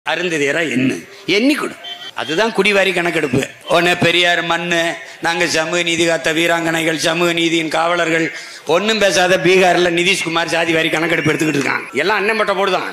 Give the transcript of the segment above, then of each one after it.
அருந்ததியரா எண்ணு எண்ணி கொடு அதுதான் குடிவாரி கணக்கெடுப்பு ஒன்று பெரியார் மண்ணு நாங்கள் சமூக நீதி காத்த வீராங்கனைகள் சமூக நீதியின் காவலர்கள் ஒன்றும் பேசாத பீகாரில் நிதிஷ்குமார் ஜாதி வாரி கணக்கெடுப்பு எடுத்துக்கிட்டு இருக்கான் எல்லாம் அண்ணன் பட்ட போடுதான்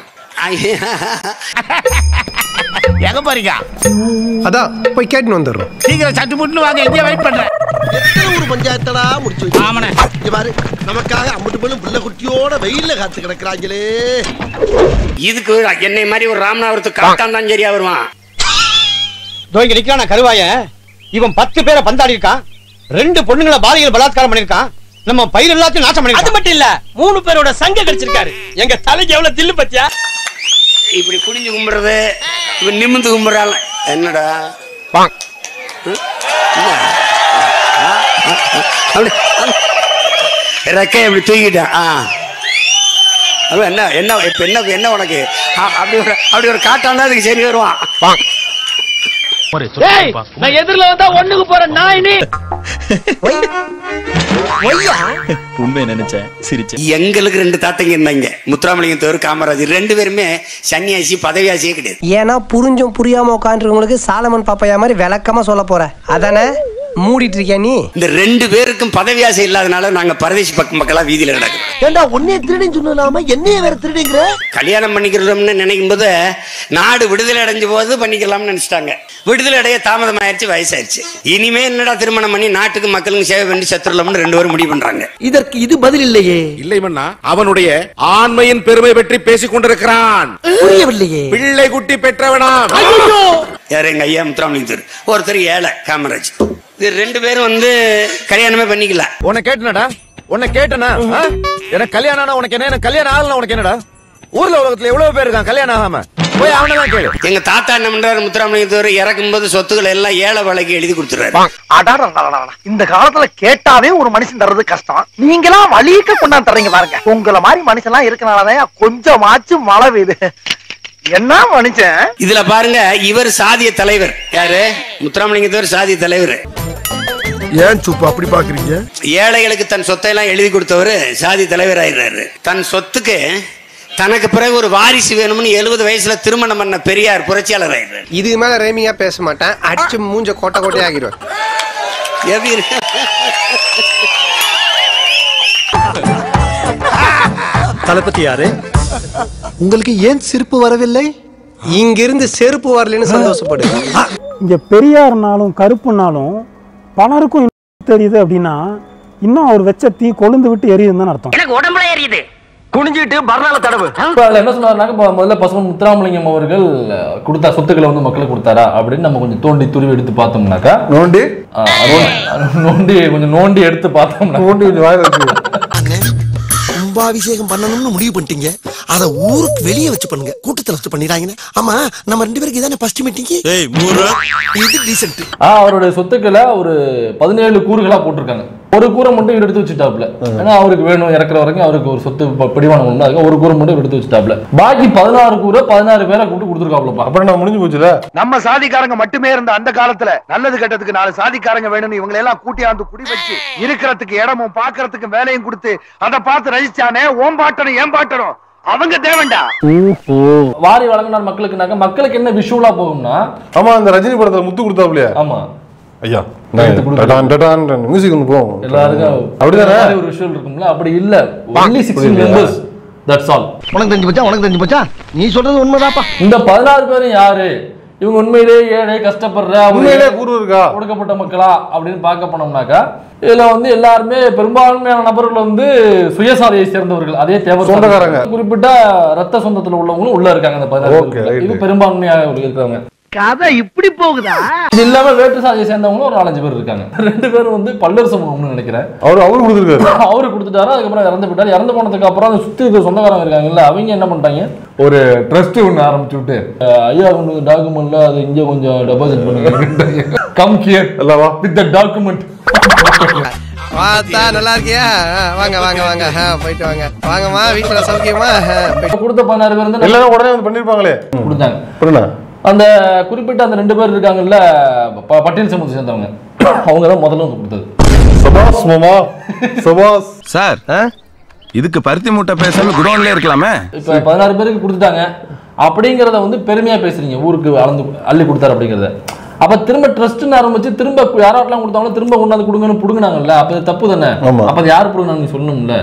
எங்க போறீங்க அதான் போய் கேட்டுன்னு வந்துடுறோம் சீக்கிரம் சட்டு முட்டு வாங்க எங்கேயே வெயிட் பண்றேன் எத்தனை ஊர் பஞ்சாயத்தடா முடிச்சு வச்சு ஆமாண்ணே இங்க பாரு நமக்காக அம்மட்டு பெண்ணும் புள்ள குட்டியோட வெயில்ல காத்து கிடக்குறாங்களே இதுக்கு என்னை மாதிரி ஒரு ராமநாதபுரத்து காத்தான் தான் சரியா வருவான் இங்க நிக்கிறான கருவாய இவன் பத்து பேரை பந்தாடி இருக்கான் ரெண்டு பொண்ணுங்களை பாலியல் பலாத்காரம் பண்ணிருக்கான் நம்ம பயிர் எல்லாத்தையும் நாசம் அது பண்ணிருக்கான் மட்டும் இல்ல மூணு பேரோட சங்க கிடைச்சிருக்காரு எங்க தலைக்கு எவ்வளவு தில்லு பத்தியா இப்படி குனிஞ்சு கும்பிடுறது இவன் நிமிந்து கும்பிடுறாள் என்னடா ம்? என்ன? ஆ? ஆ? ஆ? அப்படி ரெக்கையை இப்படி தூக்கிட்டான் ஆ அப்ப என்ன என்ன இப்ப என்ன என்ன உனக்கு ஆ, அப்படி ஒரு அப்படி ஒரு காட்டாண்டா அதுக்கு சரி வருவான் ஏய் நான் எதிரில வந்தா ஒண்ணுக்கு போற நாயினி உண்மையை நினைச்சேன் சிரிச்சேன் எங்களுக்கு ரெண்டு தாத்தங்க இருந்தாங்க முத்துராமலிங்கம் தவிர காமராஜர் ரெண்டு பேருமே சன்னியாசி பதவியாசியே கிடையாது ஏன்னா புரிஞ்சும் புரியாம உட்காந்துருக்கவங்களுக்கு சாலமன் பாப்பையா மாதிரி விளக்கமா சொல்ல போற அதானே மூடிட்டு இருக்கியா நீ இந்த ரெண்டு பேருக்கும் பதவியாசை இல்லாதனால நாங்க பரதேசி பக்க மக்களா வீதியில கிடக்குறோம் ஏண்டா உன்னைய திருடின்னு சொல்லாம என்னைய வேற திருடிங்கிற கல்யாணம் பண்ணிக்கிறோம்னு நினைக்கும் போது நாடு விடுதலை அடைஞ்ச போது பண்ணிக்கலாம்னு நினைச்சிட்டாங்க விடுதலை அடைய தாமதம் ஆயிடுச்சு வயசாயிருச்சு இனிமே என்னடா திருமணம் பண்ணி நாட்டுக்கு மக்களுக்கு சேவை பண்ணி செத்துடலாம்னு ரெண்டு பேரும் முடிவு பண்றாங்க இதற்கு இது பதில் இல்லையே இல்லை மன்னா அவனுடைய ஆண்மையின் பெருமை பற்றி பேசிக் கொண்டிருக்கிறான் புரியவில்லையே பிள்ளை குட்டி பெற்றவனாம் யார் எங்க ஐயா முத்துராமலிங்கத்தர் ஒருத்தர் ஏழை காமராஜ் இது ரெண்டு பேரும் வந்து கல்யாணமே பண்ணிக்கல உன்னை கேட்டனடா உன்னை கேட்டனா எனக்கு கல்யாணம் ஆனா உனக்கு என்ன எனக்கு கல்யாணம் ஆகலாம் உனக்கு என்னடா ஊர்ல உலகத்துல எவ்வளவு பேர் இருக்கான் கல்யாணம் ஆகாம போய் அவனை தான் கேளு எங்க தாத்தா என்ன பண்றாரு முத்துராமலிங்கத்தவர் இறக்கும் போது சொத்துக்களை எல்லாம் ஏழை வேலைக்கு எழுதி கொடுத்துறாரு இந்த காலத்துல கேட்டாவே ஒரு மனுஷன் தர்றது கஷ்டம் நீங்களாம் வழிக்க கொண்டாந்து தர்றீங்க பாருங்க உங்களை மாதிரி மனுஷன் எல்லாம் இருக்கனாலதான் கொஞ்சமாச்சும் மழை பெய்யுது என்ன மனுஷன் இதுல பாருங்க இவர் சாதிய தலைவர் யாரு முத்துராமலிங்கத்தவர் சாதிய தலைவர் ஏன் சுப்பு அப்படி பாக்குறீங்க ஏழைகளுக்கு தன் சொத்தை எல்லாம் எழுதி கொடுத்தவர் சாதி தலைவர் ஆயிடுறாரு தன் சொத்துக்கு தனக்கு பிறகு ஒரு வாரிசு வேணும்னு எழுபது வயசுல திருமணம் பண்ண பெரியார் புரட்சியாளர் ஆயிடுறாரு இதுக்கு மேல ரேமிங்கா பேச மாட்டேன் அடிச்சு மூஞ்ச கோட்டை கோட்டை ஆகிடுவேன் எப்படி இருக்கு? தளபதி யாரு உங்களுக்கு ஏன் சிரிப்பு வரவில்லை இங்கிருந்து செருப்பு வரலன்னு சந்தோஷப்படு இங்க பெரியார்னாலும் கருப்புனாலும் பலருக்கும் இன்னும் தெரியுது அப்படின்னா இன்னும் அவர் வச்ச தீ கொழுந்து விட்டு எரியுதுன்னு அர்த்தம் எனக்கு உடம்புல எரியுது குனிஞ்சிட்டு பர்னால தடவு இப்ப அதுல என்ன சொன்னாருனாக்க இப்ப முதல்ல பசங்க முத்துராமலிங்கம் அவர்கள் அஹ், கொடுத்தா சொத்துக்களை வந்து மக்களுக்கு கொடுத்தாரா அப்படின்னு நம்ம கொஞ்சம் தோண்டி துருவி எடுத்து பார்த்தோம்னாக்கா நோண்டி அஹ், அது நோண்டி கொஞ்சம் நோண்டி எடுத்து பார்த்தோம்னா நோண்டி கொஞ்சம் வாயில வச்சு அண்ணே கும்பாபிஷேகம் பண்ணணும்னு முடிவு பண்ணிட்டீங்க அத ஊருக்கு வெளியே வச்சு பண்ணுங்க கூட்டத்துல வச்சு பண்ணிடாங்கன்னு ஆமா நம்ம ரெண்டு பேருக்கு இதானே ஃபர்ஸ்ட் மீட்டிங் ஏய் மூரா இது டீசன்ட் ஆஹ் அவருடைய சொத்துக்களை ஒரு பதினேழு கூறுகளா போட்டிருக்காங்க ஒரு கூரை மட்டும் இவர் எடுத்து வச்சுட்டாப்ல ஏன்னா அவருக்கு வேணும் இறக்குற வரைக்கும் அவருக்கு ஒரு சொத்து ப- பிடிவானம் உண்டு அதுக்கு ஒரு கூரை மட்டும் இவர் எடுத்து வச்சுட்டாப்ல பாக்கி பதினாறு கூரை பதினாறு பேரை கூப்பிட்டு கொடுத்துருக்காப்லப்பா அப்புறம் நான் முடிஞ்சு போச்சுல நம்ம சாதிக்காரங்க மட்டுமே இருந்த அந்த காலத்துல நல்லது கெட்டதுக்கு நாலு சாதிக்காரங்க வேணும்னு இவங்களை எல்லாம் கூட்டியாந்து குடி வச்சு இருக்கிறதுக்கு இடமும் பாக்குறதுக்கு வேலையும் கொடுத்து அதை பார்த்து ரசிச்சானே ஓம்பாட்டனும் ஏம்பாட்டனும் அவங்க தேவண்டா வாரி வழங்கினார் மக்களுக்குனாக்க மக்களுக்கு என்ன விஷுவலா போகும்னா ஆமா அந்த ரஜினி படத்துல முத்து கொடுத்தாப்லையா ஆமா ஐயா எடுத்து கொடுத்து. மியூசிக் ஒன்று போவோம் எல்லாருக்கும் அப்படிதானே இந்த மாதிரி ஒரு விஷுவல் இருக்கும்ல அப்படி இல்ல only sixteen members that's all உனக்கு தெரிஞ்சு போச்சா உனக்கு தெரிஞ்சு போச்சா நீ சொல்றது உண்மைதாப்பா இந்த பதினாறு பேரும் யாரு இவங்க உண்மையிலேயே ஏழை கஷ்டப்படுற அவங்க உண்மையிலே கூறு இருக்கா ஒடுக்கப்பட்ட மக்களா அப்படின்னு பார்க்க போனோம்னாக்கா இதுல வந்து எல்லாருமே பெரும்பான்மையான நபர்கள் வந்து சுயசாதியை சேர்ந்தவர்கள் அதே தேவை சொந்தக்காரங்க. குறிப்பிட்ட ரத்த சொந்தத்துல உள்ளவங்களும் உள்ள இருக்காங்க அந்த பதினாறு Okay, பேருக்குள்ள. right. இது பெரும்பான்மையாக இருக்கிறவங்க கதை இப்படி போகுதா இது இல்லாம வேற்று சாதியை சேர்ந்தவங்களும் ஒரு நாலஞ்சு பேர் இருக்காங்க ரெண்டு பேரும் வந்து பல்லர் சமூகம்னு நினைக்கிறேன் அவர் அவரு கொடுத்துருக்காரு அவரு கொடுத்துட்டாரு அதுக்கப்புறம் இறந்து போயிட்டாரு இறந்து போனதுக்கு அப்புறம் அந்த சுத்தி இருக்கிற சொந்தக்காரங்க இருக்காங்கல்ல அவங்க என்ன பண்ணிட்டாங்க ஒரு ட்ரஸ்ட் ஒன்று ஆரம்பிச்சு விட்டு அஹ், ஐயா கொண்டு டாக்குமெண்ட்ல அது இங்க கொஞ்சம் டெபாசிட் பண்ணுங்க கம் கியர் அல்லவா வித் த டாக்குமெண்ட் பார்த்தா நல்லா இருக்கியா ஆ, வாங்க வாங்க வாங்க ஆ, போயிட்டு வாங்க வாங்கம்மா வீட்டுல சௌக்கியமா ஆ, போயிட்டு கொடுத்த பதினாறு பேர் வந்து எல்லாரும் உடனே வந்து பண்ணிருப்பாங்களே கொடுத்தாங்க புரியல அந்த குறிப்பிட்ட அந்த ரெண்டு பேர் இருக்காங்கல்ல ப- பட்டியல் சமூகத்தை சேர்ந்தவங்க அவங்க தான் முதல்ல வந்து கொடுத்தது சபாஸ் மாமா சபாஸ் சார் இதுக்கு பருத்தி மூட்டை பேசாம குடோன்ல இருக்கலாமே இப்ப பதினாறு பேருக்கு கொடுத்துட்டாங்க அப்படிங்கிறத வந்து பெருமையா பேசுறீங்க ஊருக்கு அளந்து அள்ளி கொடுத்தாரு அப்படிங்கிறத அப்ப திரும்ப ட்ரஸ்ட்னு ஆரம்பிச்சு திரும்ப யாராட்டெல்லாம் கொடுத்தாலும் திரும்ப கொண்டாந்து கொடுங்கன்னு புடுங்கினாங்கல்ல அப்ப இது தப்பு தானே அப்ப அது யார் புடுங்கினாங்க நீ சொல்லணும்ல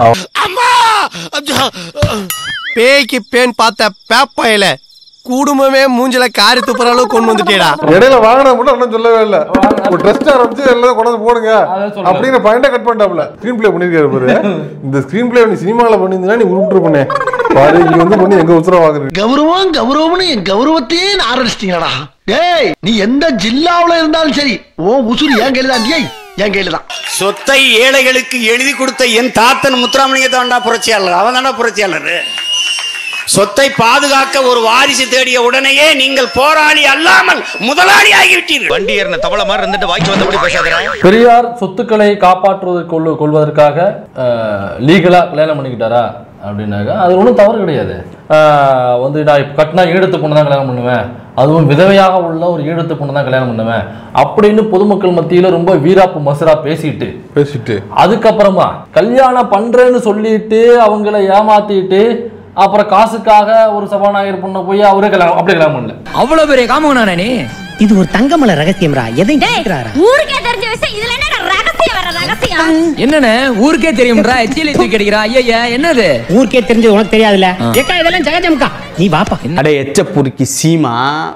பேய்க்கு பேன் பார்த்த பேப்பாயில குடும்பமே மூஞ்சில காரி துப்புற அளவுக்கு கொண்டு வந்துட்டேடா இடையில வாங்கினா மட்டும் அண்ணன் சொல்லவே இல்ல ஒரு ட்ரஸ்ட் ஆரம்பிச்சு எல்லாம் கொண்டு வந்து போடுங்க அப்படின்னு பாயிண்டா கட் பண்ணிட்டாப்ல ஸ்கிரீன் பிளே பண்ணிருக்காரு பாரு இந்த ஸ்கிரீன் பிளே நீ சினிமால பண்ணியிருந்தா நீ உருப்பிட்டு பண்ணே பாரு இங்க வந்து பண்ணி எங்க உத்தரவு வாங்குறது கௌரவம் கௌரவம்னு என் கௌரவத்தையே ஆரம்பிச்சிட்டீங்களா டேய் நீ எந்த ஜில்லாவுல இருந்தாலும் சரி ஓ உசுறு என் கையில தான் டேய் என் கையில தான் சொத்தை ஏழைகளுக்கு எழுதி கொடுத்த என் தாத்தன் முத்துராமலிங்க தாண்டா புரட்சியாளர் அவன் தாண்டா புரட்சியாளர் சொத்தை பாதுகாக்க ஒரு வாரிசு தேடிய உடனேயே நீங்கள் போராளி அல்லாமல் முதலாளி ஆகிவிட்டீர்கள் வண்டி ஏறின தவளை மாதிரி இருந்துட்டு வாய்க்கு வந்தபடி பேசாதடா பெரியார் சொத்துக்களை காப்பாற்றுவதற்கு கொள்ளு கொள்வதற்காக லீகலா கல்யாணம் பண்ணிக்கிட்டாரா அப்படின்னாக்கா அது ஒன்றும் தவறு கிடையாது ஆஹ் வந்து நான் இப்போ கட்டினா ஈழத்து பொண்ணு தான் கல்யாணம் பண்ணுவேன் அதுவும் விதவையாக உள்ள ஒரு ஈழத்து பொண்ணு தான் கல்யாணம் பண்ணுவேன் அப்படின்னு பொதுமக்கள் மத்தியில ரொம்ப வீராப்பு மசுரா பேசிட்டு பேசிட்டு அதுக்கப்புறமா கல்யாணம் பண்றேன்னு சொல்லிட்டு அவங்கள ஏமாத்திட்டு அப்புறம் காசுக்காக ஒரு சபாநாயகர் பொண்ணை போய் அவரே கல்யாணம் அப்படியே கல்யாணம் பண்ணல அவ்வளவு பெரிய காமகனா நீ இது ஒரு தங்கமல ரகசியம்ரா எதையும் கேட்கிறாரா ஊருக்கே தெரிஞ்ச விஷயம் இதுல என்ன ரகசியம் வர ரகசியம் என்னன்னு ஊருக்கே தெரியும்டா எச்சியில தூக்கி அடிக்கிறா ஐயா என்னது ஊருக்கே தெரிஞ்சது உனக்கு தெரியாதுல்ல ஏக்கா இதெல்லாம் ஜெகஜம்கா நீ வாப்பா அடே எச்ச பொறுக்கி சீமா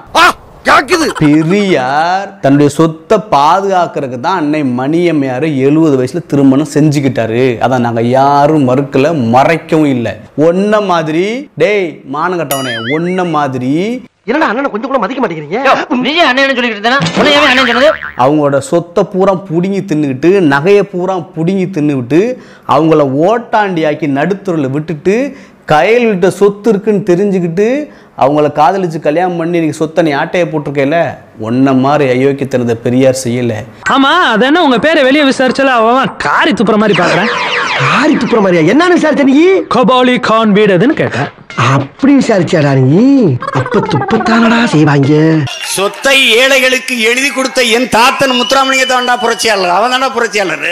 பெரியார் தன்னுடைய சொத்தை பாதுகாக்கிறதுக்கு தான் அன்னை மணியம்மையார் எழுபது வயசுல திருமணம் செஞ்சுக்கிட்டாரு அதை நாங்க யாரும் மறுக்கல மறைக்கவும் இல்லை ஒன்ன மாதிரி டேய் மானங்கட்டவனே ஒன்ன மாதிரி என்னடா அண்ணனை கொஞ்சம் கூட மதிக்க மாட்டேங்கிறீங்க நீ அண்ணன் சொல்லிட்டு இருந்தா உன்னை ஏன் அண்ணன் சொன்னது அவங்களோட சொத்தை பூரா புடுங்கி தின்னுக்கிட்டு நகையை பூரா புடுங்கி தின்னுவிட்டு அவங்கள ஓட்டாண்டியாக்கி நடுத்துறையில் விட்டுட்டு கையில் விட்ட சொத்து இருக்குன்னு தெரிஞ்சுக்கிட்டு அவங்கள காதலிச்சு கல்யாணம் பண்ணி நீங்க சொத்தை நீ ஆட்டையை போட்டிருக்கேல ஒன்ன மாதிரி அயோக்கியத்தனதை பெரியார் செய்யல ஆமா அது என்ன உங்க பேரை வெளியே விசாரிச்சல அவன் காரி துப்புற மாதிரி பாக்குறேன் காரி துப்புற மாதிரியா என்னன்னு விசாரிச்ச நீ கபாலி கான் வீடு எதுன்னு கேட்டேன் அப்படி விசாரிச்சாடா நீ அப்ப துப்பத்தானடா செய்வாங்க சொத்தை ஏழைகளுக்கு எழுதி கொடுத்த என் தாத்தன் முத்துராமலிங்க தாண்டா புரட்சியாளர் அவன் தாண்டா புரட்சியாளர்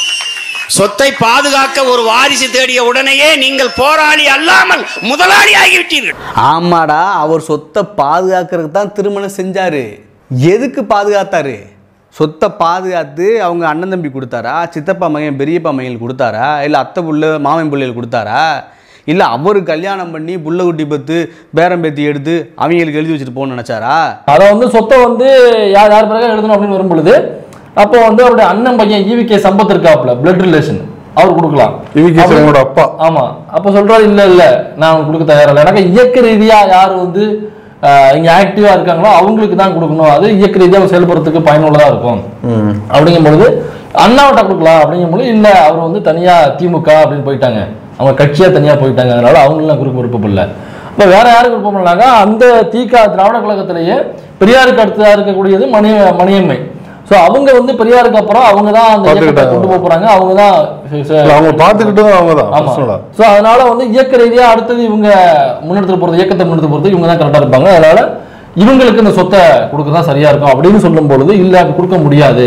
சொத்தை பாதுகாக்க ஒரு வாரிசு தேடிய உடனேயே நீங்கள் போராளி அல்லாமல் முதலாளி ஆகிவிட்டீர்கள் ஆமாடா அவர் சொத்தை பாதுகாக்கிறதுக்கு தான் திருமணம் செஞ்சாரு எதுக்கு பாதுகாத்தாரு சொத்தை பாதுகாத்து அவங்க அண்ணன் தம்பி கொடுத்தாரா சித்தப்பா மகன் பெரியப்பா மகன் கொடுத்தாரா இல்லை அத்தை புள்ள மாமன் பிள்ளைகள் கொடுத்தாரா இல்லை அவர் கல்யாணம் பண்ணி புள்ள குட்டி பத்து பேரம் பேத்தி எடுத்து அவங்களுக்கு எழுதி வச்சுட்டு போகணும்னு நினச்சாரா அதை வந்து சொத்தை வந்து யார் யார் பிறகு எழுதணும் அப்படின்னு வரும் பொழுது அப்போ வந்து அவருடைய அண்ணன் பையன் ஈவி கே சம்பத் இருக்காப்ல பிளட் ரிலேஷன் அவர் கொடுக்கலாம் ஈவி கே சம்பத்தோட அப்பா ஆமா அப்ப சொல்றாரு இல்ல இல்ல நான் அவனுக்கு கொடுக்க தயாரா இல்லை எனக்கு இயக்க ரீதியா யார் வந்து ஆஹ், இங்க ஆக்டிவா இருக்காங்களோ அவங்களுக்கு தான் கொடுக்கணும் அது இயக்க ரீதியா செயல்படுறதுக்கு பயனுள்ளதா இருக்கும் அப்படிங்கும் பொழுது அண்ணாவட்ட கொடுக்கலாம் அப்படிங்கும் பொழுது இல்ல அவர் வந்து தனியா திமுக அப்படின்னு போயிட்டாங்க அவங்க கட்சியா தனியா போயிட்டாங்க அதனால அவங்களும் குறுக்கு விருப்பம் இல்லை இப்போ வேற யாருக்கு விருப்பம் பண்ணாங்க அந்த திக திராவிட கழகத்திலேயே பெரியாருக்கு அடுத்ததா இருக்கக்கூடியது மணி மணியம்மை ஸோ அவங்க வந்து பெரியாருக்கு அப்புறம் அவங்க தான் அந்த இயக்கத்தை பார்த்துக்கிட்டாங்க. கொண்டு போக போறாங்க அவங்க தான் இல்ல, அவங்க பார்த்துக்கிட்டதும் அவங்க தான் ஆமா personal ஆ. ஸோ அதனால வந்து இயக்க ரீதியா அடுத்தது இவங்க முன்னெடுத்து போறது இயக்கத்தை முன்னெடுத்து போறது இவங்க தான் கரெக்டா இருப்பாங்க அதனால இவங்களுக்கு இந்த சொத்தை கொடுக்க தான் சரியா இருக்கும் அப்படின்னு சொல்லும் பொழுது இல்ல அப்படி கொடுக்க முடியாது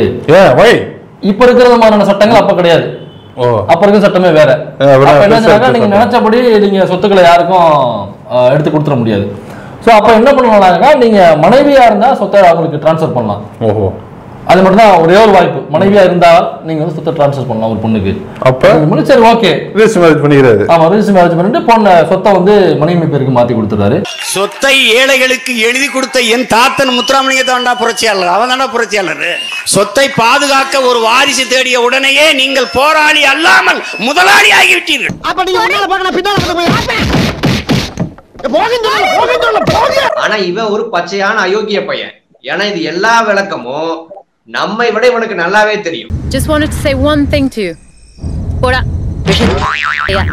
இப்ப இருக்கிற மாதிரியான சட்டங்கள் அப்ப கிடையாது அப்ப இருக்கிற சட்டமே வேற வேற அப்ப என்ன பெருசா சொன்னாங்க இருக்க நீங்க சட்டம். நினைச்சபடி நீங்க சொத்துக்களை யாருக்கும் அஹ், எடுத்து கொடுத்துட முடியாது சோ அப்ப என்ன பண்ணலாம்னாக்கா நீங்க மனைவியா இருந்தா சொத்தை அவங்களுக்கு டிரான்ஸ்ஃபர் பண்ணலாம் ஓஹோ அது மட்டும் தான் ஒரே ஒரு வாய்ப்பு மனைவியா இருந்தால் நீங்க வந்து சொத்தை டிரான்ஸ்ஃபர் பண்ணலாம் ஒரு பொண்ணுக்கு அப்ப சரி ஓகே ரிஜிஸ்டர் மேரேஜ் பண்ணிக்கிறாரு ஆமா ரிஜிஸ்டர் மேரேஜ் பண்ணிட்டு பொண்ணை சொத்தை வந்து மனைவி பேருக்கு மாத்தி கொடுத்துறாரு சொத்தை ஏழைகளுக்கு எழுதி கொடுத்த என் தாத்தன் முத்துராமலிங்க தாண்டா புரட்சியாளர் அவன் தாண்டா புரட்சியாளர் சொத்தை பாதுகாக்க ஒரு வாரிசு தேடிய உடனேயே நீங்கள் போராளி அல்லாமல் முதலாளி ஆகிவிட்டீர்கள் அப்ப நீங்க முன்னால பார்க்கணும் பின்னால பார்க்கணும் போகின்ற போகின்ற போக ஆனா இவன் ஒரு பச்சையான அயோக்கிய பையன் ஏன்னா இது எல்லா விளக்கமும் நம்மை விட இவனுக்கு நல்லாவே தெரியும் Just wanted to say one thing to you. போடா Yeah.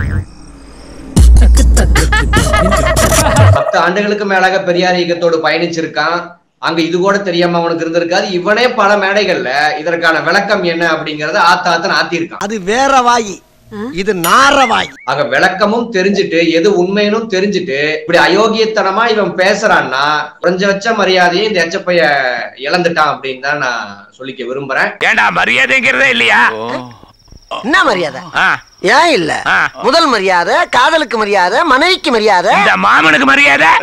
பத்து ஆண்டுகளுக்கு மேலாக பெரியார் இயக்கத்தோடு பயணிச்சிருக்கான் அங்க இது கூட தெரியாம அவனுக்கு இருந்திருக்காது இவனே பல மேடைகள்ல இதற்கான விளக்கம் என்ன அப்படிங்கறத ஆத்த ஆத்தன் ஆத்திருக்கான் அது வேற வாயி இது நார வாய் ஆக விளக்கமும் தெரிஞ்சுட்டு எது உண்மைன்னு தெரிஞ்சுட்டு இப்படி அயோக்கியத்தனமா இவன் பேசுறான்னா குறைஞ்சபட்ச மரியாதையை இந்த எச்சப்பைய இழந்துட்டான் அப்படின்னு தான் நான் சொல்லிக்க விரும்புறேன் ஏண்டா மரியாதைங்கிறதே இல்லையா என்ன மரியாதை ஏன் இல்ல முதல் மரியாதை காதலுக்கு மரியாதை மனைவிக்கு மரியாதை இந்த மாமனுக்கு மரியாதை ஏய்,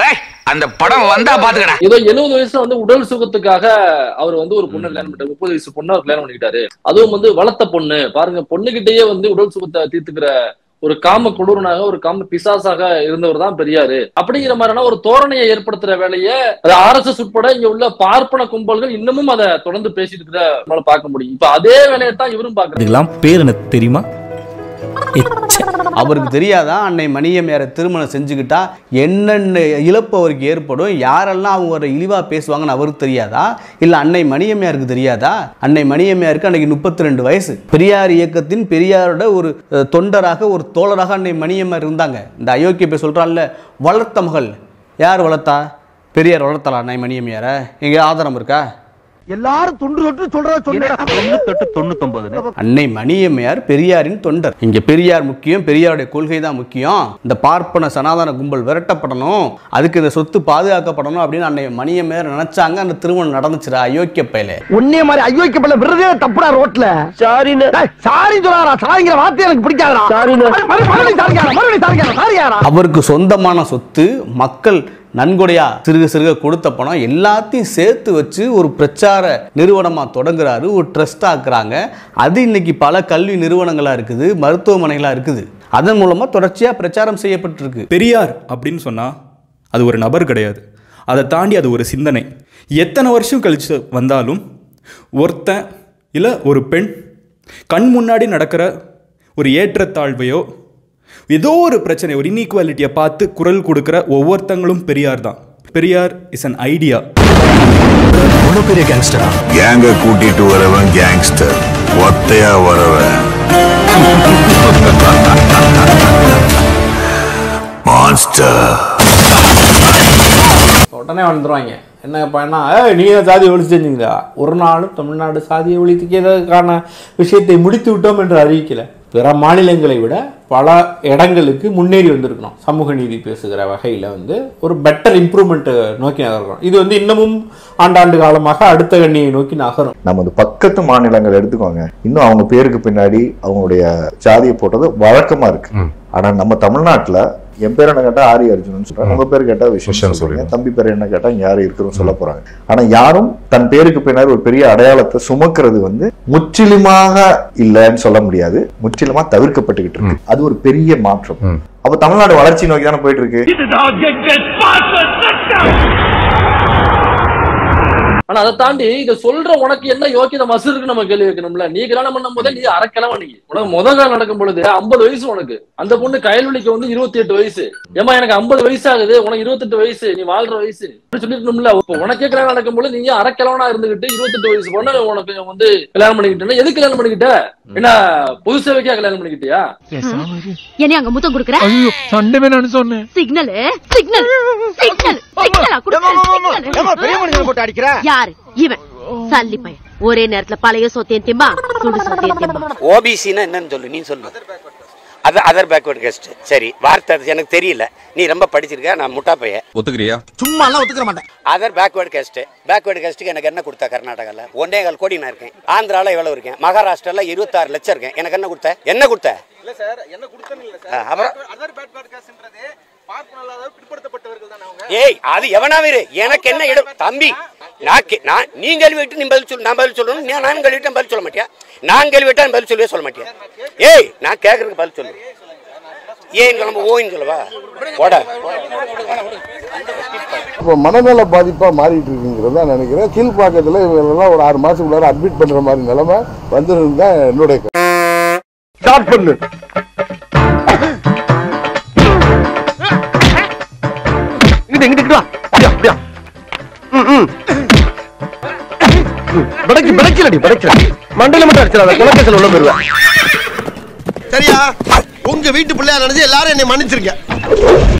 அந்த படம் வந்தா பாத்துக்கடா ஏதோ எழுபது வயசுல வந்து உடல் சுகத்துக்காக அவர் வந்து ஒரு பொண்ணு கல்யாணம் பண்ணிட்டாரு முப்பது வயசு பொண்ணு அவர் கல்யாணம் பண்ணிக்கிட்டாரு அதுவும் வந்து வளர்த்த பொண்ணு பாருங்க பொண்ணுகிட்டயே வந்து உடல் சுகத்தை தீர்த்துக்கிற ஒரு காம கொடூரனாக ஒரு காம பிசாசாக இருந்தவர் தான் பெரியாரு அப்படிங்கிற மாதிரியான ஒரு தோரணையை ஏற்படுத்துற வேலையை அது ஆர்எஸ்எஸ் உட்பட இங்க உள்ள பார்ப்பன கும்பல்கள் இன்னமும் அதை தொடர்ந்து பேசிட்டு இருக்கிற நம்மளால பார்க்க முடியும் இப்ப அதே வேலையை தான் இவரும் பாக்குறாரு இதுக்கெல்லாம் பேர் எனக்கு தெரியுமா அவருக்கு தெரியாதா அன்னை மணியம்மையாரை திருமணம் செஞ்சுக்கிட்டா என்னென்ன இழப்பு அவருக்கு ஏற்படும் யாரெல்லாம் அவங்க ஒரு இழிவா பேசுவாங்கன்னு அவருக்கு தெரியாதா இல்ல அன்னை மணியம்மையாருக்கு தெரியாதா அன்னை மணியம்மையாருக்கு அன்னைக்கு முப்பத்தி ரெண்டு வயசு பெரியார் இயக்கத்தின் பெரியாரோட ஒரு அஹ், தொண்டராக ஒரு தோழராக அன்னை மணியம்மையார் இருந்தாங்க இந்த அயோக்கிய போய் சொல்றான்ல வளர்த்த மகள் யார் வளர்த்தா பெரியார் வளர்த்தலாம் அன்னை மணியம்மையாரை எங்க ஆதாரம் இருக்கா எல்லாரும் துண்டு தொட்டு சொல்றத சொன்ன தொட்டு தொண்ணூத்தொன்பது அன்னை மணியம்மையார் பெரியாரின் தொண்டர் இங்க பெரியார் முக்கியம் பெரியாருடைய கொள்கை தான் முக்கியம் இந்த பார்ப்பன சனாதன கும்பல் விரட்டப்படணும் அதுக்கு இந்த சொத்து பாதுகாக்கப்படணும் அப்படின்னு அன்னை மணியம்மையார் நினைச்சாங்க அந்த திருமணம் நடந்துச்சுடா அயோக்கிய பயலே உன்னே மாதிரி ஐயோக்கு பல்ல விருதே தப்புடா ரோட்ல சாரின்னு சாரி சொல்லாரா சாரிங்கிற வார்த்தை எனக்கு பிடிக்காதடா சாரின்னு மறுபடியும் சாரிக்காரா மறுபடியும் சாரிக்காரா சாரியாரா அவருக்கு சொந்தமான சொத்து மக்கள் நன்கொடையா சிறுக சிறுக கொடுத்த பணம் எல்லாத்தையும் சேர்த்து வச்சு ஒரு பிரச்சார நிறுவனமா தொடங்குறாரு ஒரு ட்ரஸ்ட் ஆக்குறாங்க அது இன்னைக்கு பல கல்வி நிறுவனங்களா இருக்குது மருத்துவமனைகளா இருக்குது அதன் மூலமா தொடர்ச்சியா பிரச்சாரம் செய்யப்பட்டிருக்கு பெரியார் அப்படின்னு சொன்னா அது ஒரு நபர் கிடையாது அதை தாண்டி அது ஒரு சிந்தனை எத்தனை வருஷம் கழிச்சு வந்தாலும் ஒருத்தன் இல்லை ஒரு பெண் கண் முன்னாடி நடக்கிற ஒரு ஏற்றத்தாழ்வையோ ஏதோ ஒரு பிரச்சனை ஒரு இன்இக்வாலிட்டியை பார்த்து குரல் கொடுக்குற ஒவ்வொருத்தங்களும் பெரியார் தான் பெரியார் இஸ் அன் ஐடியா அவ்வளோ பெரிய கேங்ஸ்டரா கேங்க கூட்டிட்டு வரவன் கேங்ஸ்டர் ஒத்தையா வரவன் மான்ஸ்டர் உடனே வந்துடுவாங்க என்ன பண்ணா ஏய் நீங்க தான் சாதியை ஒழிச்சு செஞ்சீங்களா ஒரு நாளும் தமிழ்நாடு சாதியை ஒழித்துக்கிறதுக்கான விஷயத்தை முடித்து விட்டோம் என்று அறிவிக்கல பிற மாநிலங்களை விட பல இடங்களுக்கு முன்னேறி வந்திருக்கணும் சமூக நீதி பேசுகிற வகையில் வந்து ஒரு பெட்டர் இம்ப்ரூவ்மெண்ட் நோக்கி நகர்றோம் இது வந்து இன்னமும் ஆண்டாண்டு காலமாக அடுத்த கண்ணியை நோக்கி நகரும் நமது பக்கத்து மாநிலங்கள் எடுத்துக்கோங்க இன்னும் அவங்க பேருக்கு பின்னாடி அவங்களுடைய ஜாதியை போட்டது வழக்கமா இருக்கு ஆனா நம்ம தமிழ்நாட்டுல என் பேர் என்ன கேட்டா ஆரி அர்ஜுனன் சொல்றேன் உங்க பேர் கேட்டா விஷயம் சொல்றீங்க தம்பி பேர் என்ன கேட்டா இங்க யாரு இருக்கிறோம் சொல்ல போறாங்க ஆனா யாரும் தன் பேருக்கு பின்னாடி ஒரு பெரிய அடையாளத்தை சுமக்கிறது வந்து முற்றிலுமாக இல்லைன்னு சொல்ல முடியாது முற்றிலுமா தவிர்க்கப்பட்டுக்கிட்டு இருக்கு அது ஒரு பெரிய மாற்றம் அப்ப தமிழ்நாடு வளர்ச்சி நோக்கி தானே போயிட்டு இருக்கு ஆனா அதை தாண்டி இத சொல்ற உனக்கு என்ன யோக்கியத மசு இருக்கு நம்ம கேள்வி வைக்கணும்ல நீ கல்யாணம் பண்ணும் போதே நீ அரைக்கிழமை நீ உனக்கு முத காலம் நடக்கும் பொழுது ஐம்பது வயசு உனக்கு அந்த பொண்ணு கயல்வெளிக்கு வந்து இருபத்தி எட்டு வயசு ஏமா எனக்கு ஐம்பது வயசு ஆகுது உனக்கு இருபத்தெட்டு வயசு நீ வாழ்ற வயசு அப்படி சொல்லிருக்கணும்ல இப்போ உனக்கே கல்யாணம் நடக்கும் பொழுது நீ அரைக்கிழவனா இருந்துகிட்டு இருபத்தெட்டு வயசு பொண்ணு உனக்கு வந்து கல்யாணம் பண்ணிக்கிட்டேன்னா எதுக்கு கல்யாணம் பண்ணிக்கிட்ட என்ன பொது சேவைக்கா கல்யாணம் பண்ணிக்கிட்டியா என்னை அங்க முத்தம் குடுக்குற சண்டை வேணும்னு சொன்னேன் சிக்னல் சிக்னல் சிக்னல் சிக்னலா பெரிய மனுஷன் போட்டு அடிக்கிற யாரு இவன் சல்லி பையன் ஒரே நேரத்துல பழைய சொத்தையும் திம்பா சுடு சொத்தையும் திம்பா ஓபிசின்னா என்னன்னு சொல்லு நீ சொல்லு அது அதர் பேக்வர்ட் கெஸ்ட் சரி வார்த்தை அது எனக்கு தெரியல நீ ரொம்ப படிச்சிருக்க நான் முட்டா பையன் ஒத்துக்கிறியா சும்மா எல்லாம் ஒத்துக்கிற மாட்டேன் அதர் பேக்வர்ட் கெஸ்ட் பேக்வர்ட் கெஸ்ட்டுக்கு எனக்கு என்ன கொடுத்தா கர்நாடகாவில் ஒன்னே கால் கோடி நான் இருக்கேன் ஆந்திரால எவ்வளவு இருக்கேன் மகாராஷ்டிரால இருபத்தாறு லட்சம் இருக்கேன் எனக்கு என்ன கொடுத்த என்ன கொடுத்த இல்ல சார் என்ன கொடுத்தன்னு இல்ல ஆ, அப்புறம்? அதர் பேட் பாட்காஸ்ட்ன்றது பார்ப்பன இல்லாத பிற்படுத்தப்பட்டவர்கள் தானே அவங்க ஏய் அது எவனாவே இரு எனக்கு என்ன இடம் தம்பி நான் கே- நான் நீ கேள்வி விட்டு நீ பதில் சொல்லு நான் பதில் சொல்லணும் நீ நான் கேள்வி விட்டு பதில் சொல்ல மாட்டியா நான் கேள்வி விட்டா பதில் சொல்லவே சொல்ல மாட்டியா ஏய் நான் கேட்கறதுக்கு பதில் சொல்லு ஏன் கிளம்ப ஓயின்னு சொல்லவா போட இப்போ மனநல பாதிப்பா மாறிட்டு இருக்குங்கிறத நான் நினைக்கிறேன் கீழ்ப்பாக்கத்துல இவங்க ஒரு ஆறு மாசத்துக்குள்ளார அட்மிட் பண்ற மாதிரி நிலைமை வந்துருந்து தான் என்னுடைய ஸ்டார்ட் பண்ணு இங்கிட்டு இங்கிட்டு வா அப்படியா அப்படியா ம், ம். படைக்கு படைக்கலடி படைக்கல மண்டையில மட்டும் அடிச்சிடாத குலக்கேசல் உள்ள போயிருவேன் சரியா உங்க வீட்டு பிள்ளையா நினைச்சு எல்லாரும் என்னை மன்னிச்சிருக்க